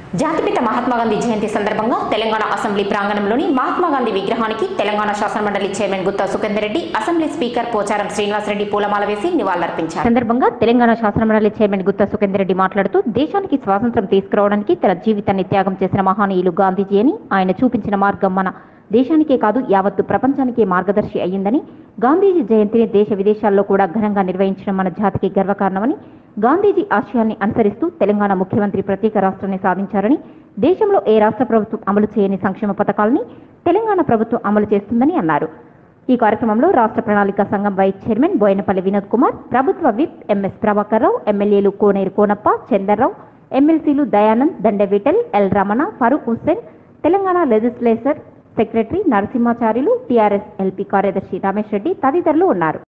జాతిపిత మహాత్మా గాంధీ జయంతి సందర్భంగా తెలంగాణ అసెంబ్లీ ప్రాంగణంలోని మహాత్మా గాంధీ విగ్రహానికి తెలంగాణ శాసనమండలి chairman Gutta Sukhender Reddy assembly speaker Pocharam Srinivasa Reddy పూలమాల వేసి నివాళులర్పించారు సందర్భంగా తెలంగాణ శాసనమండలి చైర్మన్ గుత్తా సుఖేందర్ రెడ్డి మాట్లాడుతూ దేశానికి స్వాతంత్ర్యం తీసుకురావడానికి తన జీవితాన్ని త్యాగం చేసిన మహానీయులు గాంధీజీ అని ఆయన చూపించిన మార్గం మన దేశానికే కాదు యావత్తు ప్రపంచానికే మార్గదర్శి అయ్యిందని గాంధీజీ జయంతిని దేశ విదేశాల్లో కూడా ఘనంగా నిర్వహించడం మన జాతికి గర్వకారణమని గాంధీజీ ఆశయాల్ని అనుసరిస్తూ తెలంగాణ ముఖ్యమంత్రి ప్రత్యేక రాష్ట్రాన్ని సాధించారని దేశంలో ఏ రాష్ట్ర ప్రభుత్వం అమలు చేయని సంక్షేమ పథకాలని తెలంగాణ ప్రభుత్వం అమలు చేస్తుందని అన్నారు ఈ కార్యక్రమంలో రాష్ట్ర ప్రణాళిక సంఘం వైస్ చైర్మన్ బోయనపల్లి వినోద్ కుమార్ ప్రభుత్వ విప్ ఎంఎస్ ప్రభాకర్ రావు ఎమ్మెల్యేలు కోనేరు కోనప్ప చందర్రావు ఎమ్మెల్సీలు Dayanand దండవిటల్ L Ramana Farooq Hussain Telangana legislature secretary Narasimhacharyulu TRS LP కార్యదర్శి రమేష్ రెడ్డి తదితరులు ఉన్నారు